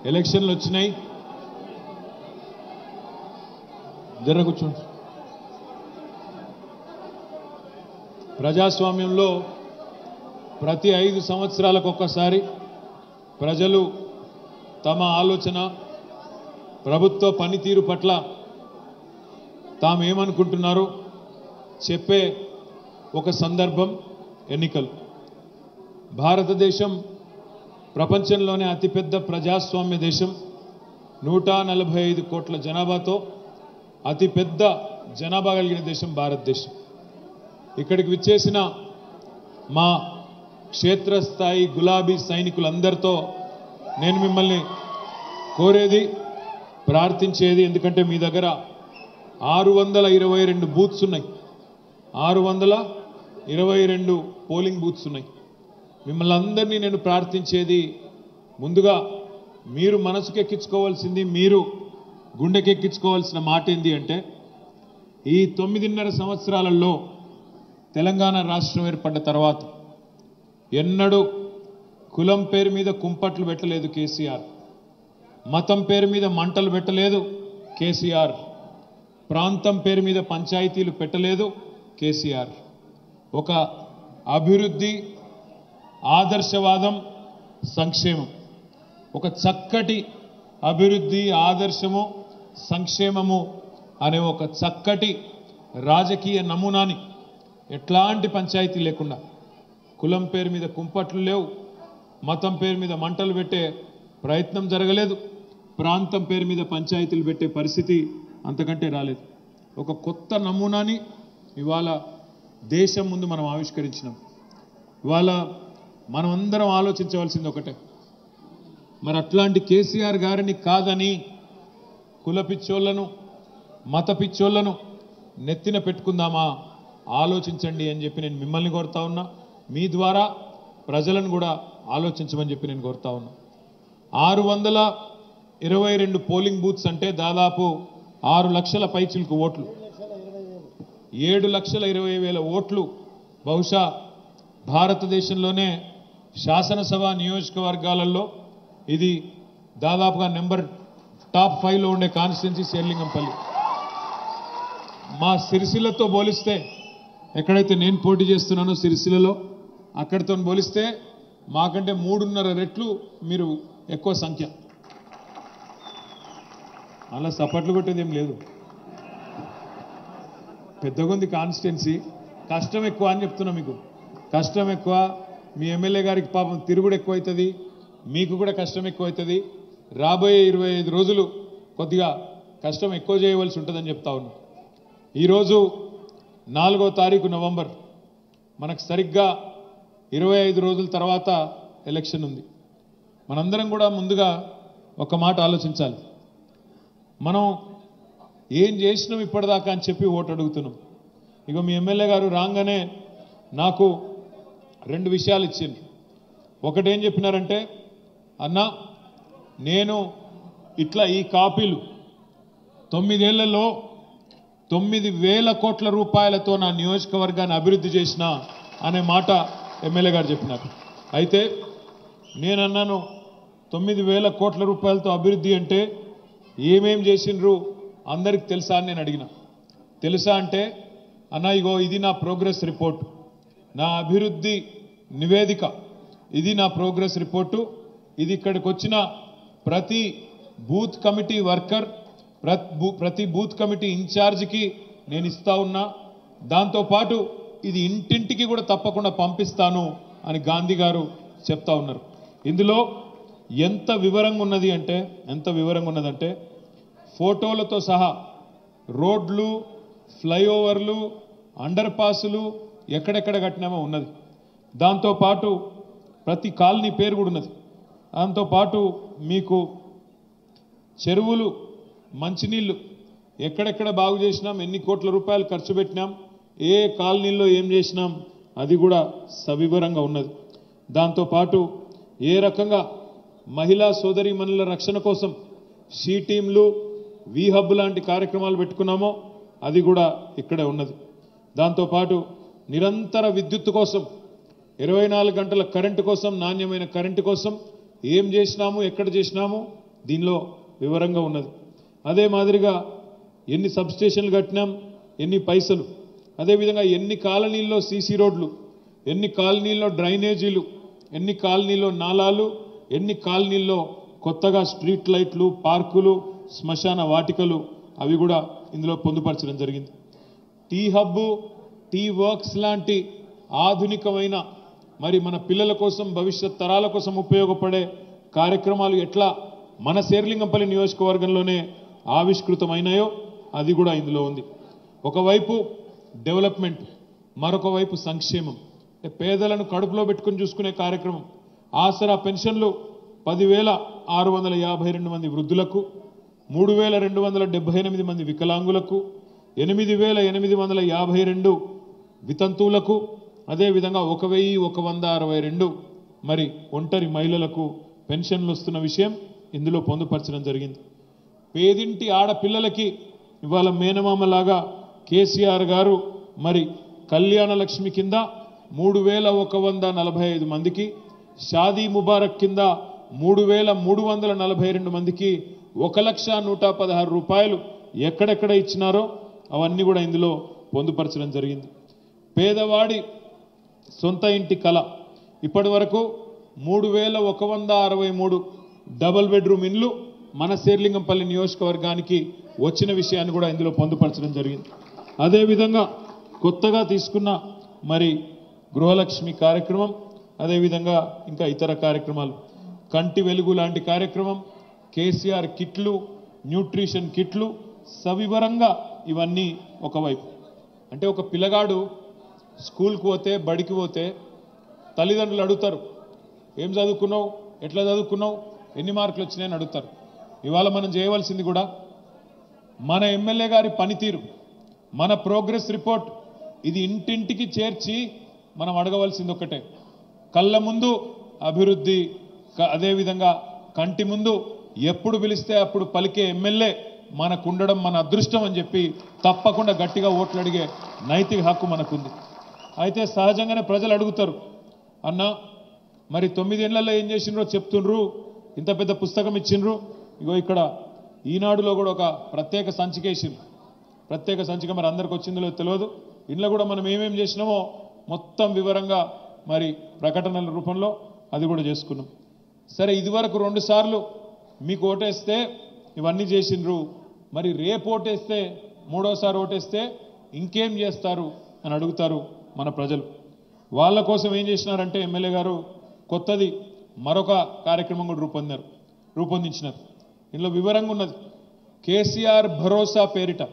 ఎలక్షన్లు వచ్చినాయి జర కూర్చోండి ప్రజాస్వామ్యంలో ప్రతి ఐదు సంవత్సరాలకు ఒక్కసారి ప్రజలు తమ ఆలోచన ప్రభుత్వ పనితీరు పట్ల తాము ఏమనుకుంటున్నారో చెప్పే ఒక సందర్భం ఎన్నికలు భారతదేశం ప్రపంచంలోనే అతిపెద్ద ప్రజాస్వామ్య దేశం నూట నలభై ఐదు కోట్ల జనాభాతో అతిపెద్ద జనాభా కలిగిన దేశం భారతదేశం ఇక్కడికి విచ్చేసిన మా క్షేత్రస్థాయి గులాబీ సైనికులందరితో నేను మిమ్మల్ని కోరేది ప్రార్థించేది ఎందుకంటే మీ దగ్గర ఆరు వందల ఇరవై రెండు బూత్స్ ఉన్నాయి ఆరు వందల ఇరవై రెండు పోలింగ్ బూత్స్ ఉన్నాయి మిమ్మల్ని అందరినీ నేను ప్రార్థించేది ముందుగా మీరు మనసుకెక్కించుకోవాల్సింది మీరు గుండెకెక్కించుకోవాల్సిన మాట ఏంది అంటే ఈ తొమ్మిదిన్నర సంవత్సరాలలో తెలంగాణ రాష్ట్రం ఏర్పడ్డ తర్వాత ఎన్నడూ కులం పేరు మీద కుంపట్లు పెట్టలేదు కేసీఆర్ మతం పేరు మీద మంటలు పెట్టలేదు కేసీఆర్ ప్రాంతం పేరు మీద పంచాయతీలు పెట్టలేదు కేసీఆర్ ఒక అభివృద్ధి ఆదర్శవాదం సంక్షేమం ఒక చక్కటి అభివృద్ధి ఆదర్శము సంక్షేమము అనే ఒక చక్కటి రాజకీయ నమూనాని ఎట్లాంటి పంచాయతీ లేకుండా కులం పేరు మీద కుంపట్లు లేవు మతం పేరు మీద మంటలు పెట్టే ప్రయత్నం జరగలేదు ప్రాంతం పేరు మీద పంచాయతీలు పెట్టే పరిస్థితి అంతకంటే రాలేదు ఒక కొత్త నమూనాని ఇవాళ దేశం ముందు మనం ఆవిష్కరించినాం ఇవాళ మనం అందరం ఆలోచించవలసింది ఒకటే మరి అట్లాంటి కేసీఆర్ గారిని కాదని కుల పిచ్చోళ్లను మత పిచ్చోళ్లను నెత్తిన పెట్టుకుందామా ఆలోచించండి అని చెప్పి నేను మిమ్మల్ని కోరుతా ఉన్నా మీ ద్వారా ప్రజలను కూడా ఆలోచించమని చెప్పి నేను కోరుతా ఉన్నా ఆరు వందల ఇరవై రెండు పోలింగ్ బూత్స్ అంటే దాదాపు ఆరు లక్షల పైచిలకు ఓట్లు ఏడు లక్షల ఇరవై వేల ఓట్లు బహుశా భారతదేశంలోనే శాసనసభ నియోజకవర్గాలలో ఇది దాదాపుగా నెంబర్ టాప్ ఫైవ్లో ఉండే కాన్స్టిట్యున్సీ శేర్లింగంపల్లి మా సిరిసిల్లతో పోలిస్తే ఎక్కడైతే నేను పోటీ చేస్తున్నానో సిరిసిల్లలో అక్కడితో పోలిస్తే మాకంటే మూడున్నర రెట్లు మీరు ఎక్కువ సంఖ్య అలా సపట్లు కొట్టేది ఏం లేదు పెద్దగుంది కాన్స్టిట్యున్సీ కష్టం ఎక్కువ అని చెప్తున్నా మీకు కష్టం ఎక్కువ మీ ఎమ్మెల్యే గారికి పాపం తిరుగుడు ఎక్కువ అవుతుంది మీకు కూడా కష్టం ఎక్కువ అవుతుంది రాబోయే ఇరవై ఐదు రోజులు కొద్దిగా కష్టం ఎక్కువ చేయవలసి ఉంటుందని చెప్తా ఉన్నా ఈరోజు నాలుగో తారీఖు నవంబర్ మనకు సరిగ్గా ఇరవై ఐదు రోజుల తర్వాత ఎలక్షన్ ఉంది మనందరం కూడా ముందుగా ఒక మాట ఆలోచించాలి మనం ఏం చేసినాం ఇప్పటిదాకా అని చెప్పి ఓటు అడుగుతున్నాం ఇక మీ ఎమ్మెల్యే గారు రాగానే నాకు రెండు విషయాలు ఇచ్చింది ఒకటేం చెప్పినారంటే అన్నా నేను ఇట్లా ఈ కాపీలు తొమ్మిదేళ్లలో తొమ్మిది వేల కోట్ల రూపాయలతో నా నియోజకవర్గాన్ని అభివృద్ధి చేసిన అనే మాట ఎమ్మెల్యే గారు చెప్పినారు అయితే నేనన్నాను తొమ్మిది వేల కోట్ల రూపాయలతో అభివృద్ధి అంటే ఏమేం చేసిండ్రు అందరికి తెలుసా అని నేను అడిగిన తెలుసా అంటే అన్న ఇగో ఇది నా ప్రోగ్రెస్ రిపోర్ట్ నా అభివృద్ధి నివేదిక ఇది నా ప్రోగ్రెస్ రిపోర్టు ఇది ఇక్కడికి వచ్చిన ప్రతి బూత్ కమిటీ వర్కర్ ప్రత్- బూ- ప్రతి బూత్ కమిటీ ఇన్ఛార్జికి నేను ఇస్తా ఉన్నా దాంతోపాటు ఇది ఇంటింటికి కూడా తప్పకుండా పంపిస్తాను అని గాంధీ గారు చెప్తా ఉన్నారు ఇందులో ఎంత వివరంగా ఉన్నది అంటే ఎంత వివరంగా ఉన్నదంటే ఫోటోలతో సహా రోడ్లు ఫ్లైఓవర్లు అండర్ పాసులు ఎక్కడెక్కడ కట్టినామో ఉన్నది దాంతోపాటు ప్రతి కాలనీ పేరు కూడా ఉన్నది దాంతోపాటు మీకు చెరువులు మంచినీళ్ళు ఎక్కడెక్కడ బాగు చేసినాం ఎన్ని కోట్ల రూపాయలు ఖర్చు పెట్టినాం ఏ కాలనీల్లో ఏం చేసినాం అది కూడా సవివరంగా ఉన్నది దాంతోపాటు ఏ రకంగా మహిళా సోదరీమణుల రక్షణ కోసం షీ టీంలు వి హబ్ లాంటి కార్యక్రమాలు పెట్టుకున్నామో అది కూడా ఇక్కడే ఉన్నది దాంతోపాటు నిరంతర విద్యుత్ కోసం ఇరవై నాలుగు గంటల కరెంటు కోసం నాణ్యమైన కరెంటు కోసం ఏం చేసినాము ఎక్కడ చేసినాము దీనిలో వివరంగా ఉన్నది అదే మాదిరిగా ఎన్ని సబ్స్టేషన్లు కట్టినాం ఎన్ని పైసలు అదేవిధంగా ఎన్ని కాలనీల్లో సీసీ రోడ్లు ఎన్ని కాలనీల్లో డ్రైనేజీలు ఎన్ని కాలనీల్లో నాలాలు ఎన్ని కాలనీల్లో కొత్తగా స్ట్రీట్ లైట్లు పార్కులు శ్మశాన వాటికలు అవి కూడా ఇందులో పొందుపరచడం జరిగింది టీ హబ్బు టీ వర్క్స్ లాంటి ఆధునికమైన మరి మన పిల్లల కోసం భవిష్యత్ తరాల కోసం ఉపయోగపడే కార్యక్రమాలు ఎట్లా మన శేర్లింగంపల్లి నియోజకవర్గంలోనే ఆవిష్కృతమైనాయో అది కూడా ఇందులో ఉంది ఒకవైపు డెవలప్మెంట్ మరొక వైపు సంక్షేమం అంటే పేదలను కడుపులో పెట్టుకుని చూసుకునే కార్యక్రమం ఆసరా పెన్షన్లు పదివేల ఆరు వందల యాభై రెండు మంది వృద్ధులకు మూడు వేల రెండు వందల డెబ్బై ఎనిమిది మంది వికలాంగులకు ఎనిమిది వేల ఎనిమిది వందల యాభై రెండు వితంతువులకు అదేవిధంగా ఒక వెయ్యి ఒక వంద అరవై రెండు మరి ఒంటరి మహిళలకు పెన్షన్లు వస్తున్న విషయం ఇందులో పొందుపరచడం జరిగింది పేదింటి ఆడపిల్లలకి ఇవాళ మేనమామలాగా కేసీఆర్ గారు మరి కళ్యాణ లక్ష్మి కింద మూడు వేల ఒక వంద నలభై ఐదు మందికి షాదీ ముబారక్ కింద మూడు వేల మూడు వందల నలభై రెండు మందికి ఒక లక్ష నూట పదహారు రూపాయలు ఎక్కడెక్కడ ఇచ్చినారో అవన్నీ కూడా ఇందులో పొందుపరచడం జరిగింది పేదవాడి సొంత ఇంటి కళ ఇప్పటి వరకు మూడు వేల ఒక వంద అరవై మూడు డబల్ బెడ్రూమ్ ఇండ్లు మన శేర్లింగంపల్లి నియోజకవర్గానికి వచ్చిన విషయాన్ని కూడా ఇందులో పొందుపరచడం జరిగింది అదేవిధంగా కొత్తగా తీసుకున్న మరి గృహలక్ష్మి కార్యక్రమం అదేవిధంగా ఇంకా ఇతర కార్యక్రమాలు కంటి వెలుగు లాంటి కార్యక్రమం కేసీఆర్ కిట్లు న్యూట్రిషన్ కిట్లు సవివరంగా ఇవన్నీ ఒకవైపు అంటే ఒక పిల్లగాడు స్కూల్కి పోతే బడికి పోతే తల్లిదండ్రులు అడుగుతారు ఏం చదువుకున్నావు ఎట్లా చదువుకున్నావు ఎన్ని మార్కులు వచ్చినాయని అడుగుతారు ఇవాళ మనం చేయవలసింది కూడా మన ఎమ్మెల్యే గారి పనితీరు మన ప్రోగ్రెస్ రిపోర్ట్ ఇది ఇంటింటికి చేర్చి మనం అడగవలసింది ఒకటే కళ్ళ ముందు అభివృద్ధి క- అదేవిధంగా కంటి ముందు ఎప్పుడు పిలిస్తే అప్పుడు పలికే ఎమ్మెల్యే మనకు ఉండడం మన అదృష్టం అని చెప్పి తప్పకుండా గట్టిగా ఓట్లు అడిగే నైతిక హక్కు మనకుంది అయితే సహజంగానే ప్రజలు అడుగుతారు అన్నా మరి తొమ్మిదేళ్లలో ఏం చేసిండ్రో చెప్తుండ్రు ఇంత పెద్ద పుస్తకం ఇచ్చిండ్రు ఇగో ఇక్కడ ఈనాడులో కూడా ఒక ప్రత్యేక సంచిక వేసిండ్రు ప్రత్యేక సంచిక మరి అందరికి వచ్చిందో లేదో తెలియదు ఇంట్లో కూడా మనం ఏమేం చేసినామో మొత్తం వివరంగా మరి ప్రకటనల రూపంలో అది కూడా చేసుకున్నాం సరే ఇదివరకు రెండు సార్లు మీకు ఓటేస్తే ఇవన్నీ చేసిండ్రు మరి రేపు ఓటేస్తే మూడోసారి ఓటేస్తే ఇంకేం చేస్తారు అని అడుగుతారు మన ప్రజలు వాళ్ళ కోసం ఏం చేసినారంటే ఎమ్మెల్యే గారు కొత్తది మరొక కార్యక్రమం కూడా రూపొందారు రూపొందించినారు ఇందులో వివరంగా ఉన్నది కేసీఆర్ భరోసా పేరిట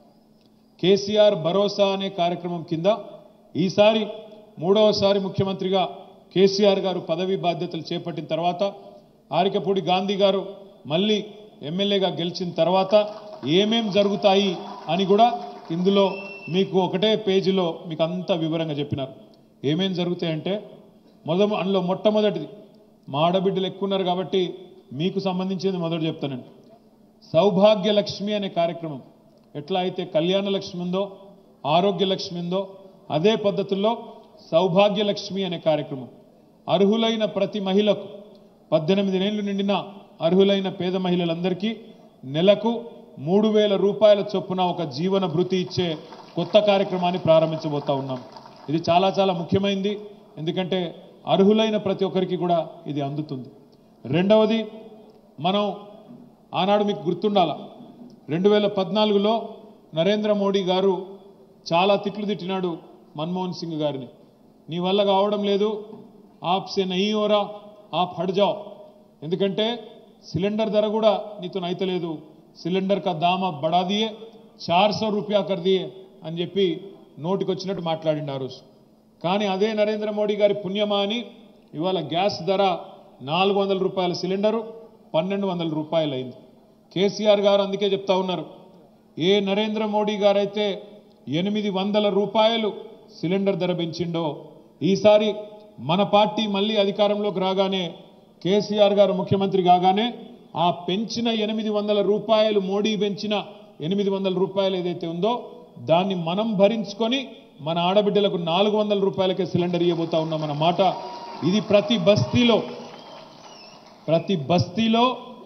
కేసీఆర్ భరోసా అనే కార్యక్రమం కింద ఈసారి మూడవసారి ముఖ్యమంత్రిగా కేసీఆర్ గారు పదవి బాధ్యతలు చేపట్టిన తర్వాత ఆరికపూడి గాంధీ గారు మళ్ళీ ఎమ్మెల్యేగా గెలిచిన తర్వాత ఏమేం జరుగుతాయి అని కూడా ఇందులో మీకు ఒకటే పేజీలో మీకు అంతా వివరంగా చెప్పినారు ఏమేం జరుగుతాయంటే మొదట అందులో మొట్టమొదటిది మా ఆడబిడ్డలు ఎక్కువ ఉన్నారు కాబట్టి మీకు సంబంధించింది మొదట చెప్తానండి సౌభాగ్య లక్ష్మి అనే కార్యక్రమం ఎట్లా అయితే కళ్యాణ లక్ష్మి ఉందో ఆరోగ్య లక్ష్మి ఉందో అదే పద్ధతుల్లో సౌభాగ్య లక్ష్మి అనే కార్యక్రమం అర్హులైన ప్రతి మహిళకు పద్దెనిమిది ఏళ్ళు నిండిన అర్హులైన పేద మహిళలందరికీ నెలకు మూడు వేల రూపాయల చొప్పున ఒక జీవన భృతి ఇచ్చే కొత్త కార్యక్రమాన్ని ప్రారంభించబోతా ఉన్నాం ఇది చాలా చాలా ముఖ్యమైనది ఎందుకంటే అర్హులైన ప్రతి ఒక్కరికి కూడా ఇది అందుతుంది రెండవది మనం ఆనాడు మీకు గుర్తుండాల రెండు వేల పద్నాలుగులో నరేంద్ర మోడీ గారు చాలా తిట్లు తిట్టినాడు మన్మోహన్ సింగ్ గారిని నీ వల్ల కావడం లేదు ఆప్ సే నహీ ఓరా ఆప్ హట్ జావ్ ఎందుకంటే సిలిండర్ ధర కూడా నీతో నైతలేదు సిలిండర్ కా దామ బడా దియే చార్ సో రూపాయ కర్ దియే అని చెప్పి నోటికి వచ్చినట్టు మాట్లాడిండు ఆ రోజు కానీ అదే నరేంద్ర మోడీ గారి పుణ్యమా అని ఇవాళ గ్యాస్ ధర నాలుగు వందల రూపాయల సిలిండరు పన్నెండు వందల రూపాయలు అయింది కేసీఆర్ గారు అందుకే చెప్తా ఉన్నారు ఏ నరేంద్ర మోడీ గారైతే ఎనిమిది వందల రూపాయలు సిలిండర్ ధర పెంచిండో ఈసారి మన పార్టీ మళ్ళీ అధికారంలోకి రాగానే కేసీఆర్ గారు ముఖ్యమంత్రి కాగానే ఆ పెంచిన ఎనిమిది వందల రూపాయలు మోడీ పెంచిన ఎనిమిది వందల రూపాయలు ఏదైతే ఉందో దాన్ని మనం భరించుకొని మన ఆడబిడ్డలకు నాలుగు వందల రూపాయలకే సిలిండర్ ఇవ్వబోతా ఉన్నాం అన్న మాట ఇది ప్రతి బస్తీలో ప్రతి బస్తీలో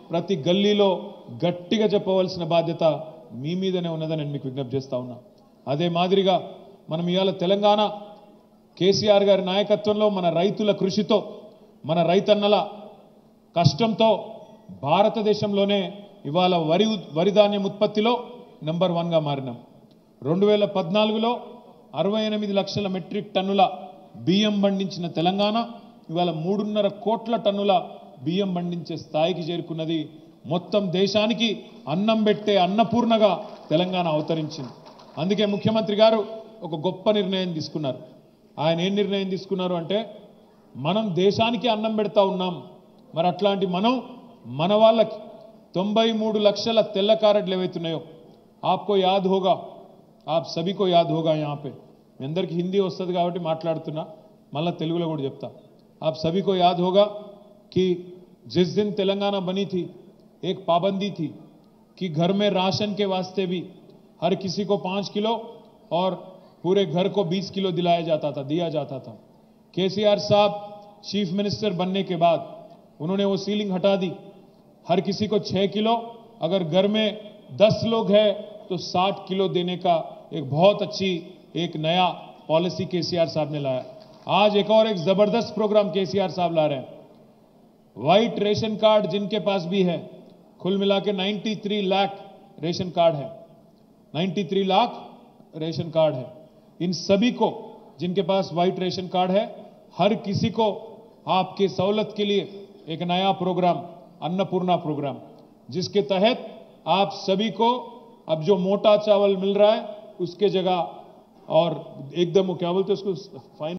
ప్రతి గల్లీలో గట్టిగా చెప్పవలసిన బాధ్యత మీ మీదనే ఉన్నదని నేను మీకు విజ్ఞప్తి చేస్తా ఉన్నా అదే మాదిరిగా మనం ఇవాళ తెలంగాణ కేసీఆర్ గారి నాయకత్వంలో మన రైతుల కృషితో మన రైతన్నల కష్టంతో భారతదేశంలోనే ఇవాళ వరి ఉత్- వరి ధాన్యం ఉత్పత్తిలో నెంబర్ వన్గా మారినాం రెండు వేల పద్నాలుగులో అరవై ఎనిమిది లక్షల మెట్రిక్ టన్నుల బియ్యం పండించిన తెలంగాణ ఇవాళ మూడున్నర కోట్ల టన్నుల బియ్యం పండించే స్థాయికి చేరుకున్నది మొత్తం దేశానికి అన్నం పెట్టే అన్నపూర్ణగా తెలంగాణ అవతరించింది అందుకే ముఖ్యమంత్రి గారు ఒక గొప్ప నిర్ణయం తీసుకున్నారు ఆయన ఏం నిర్ణయం తీసుకున్నారు అంటే మనం దేశానికి అన్నం పెడతా ఉన్నాం మరి అట్లాంటి మనం మన వాళ్ళకి తొంభై మూడు లక్షల తెల్ల కారెట్లు ఏవైతున్నాయో ఆప్కో యాద్ హోగా ఆప్ సభీకో యాద్ హోగా యహాं पे మీ అందరికీ హిందీ వస్తుంది కాబట్టి మాట్లాడుతున్నా మళ్ళా తెలుగులో కూడా చెప్తా आप सभी को याद होगा कि जिस दिन तेलंगाना बनी थी एक पाबंदी थी कि घर में राशन के वास्ते भी हर किसी को पाँच किलो और पूरे घर को बीस किलो दिलाया जाता था दिया जाता था केसीआर साहब चीफ मिनिस्टर बनने के बाद उन्होंने वो सीलिंग हटा दी हर किसी को छह किलो अगर घर में दस लोग हैं तो साठ किलो देने का एक बहुत अच्छी एक नया पॉलिसी केसीआर साहब ने लाया आज एक और एक जबरदस्त प्रोग्राम केसीआर साहब ला रहे हैं व्हाइट रेशन कार्ड जिनके पास भी है कुल मिला के 93 लाख रेशन कार्ड है 93 लाख रेशन कार्ड है इन सभी को जिनके पास व्हाइट रेशन कार्ड है हर किसी को आपके सहूलत के लिए एक नया प्रोग्राम अन्नपूर्णा प्रोग्राम जिसके तहत आप सभी को अब जो मोटा चावल मिल रहा है उसके जगह और एकदम वो क्या बोलते हैं उसको फाइन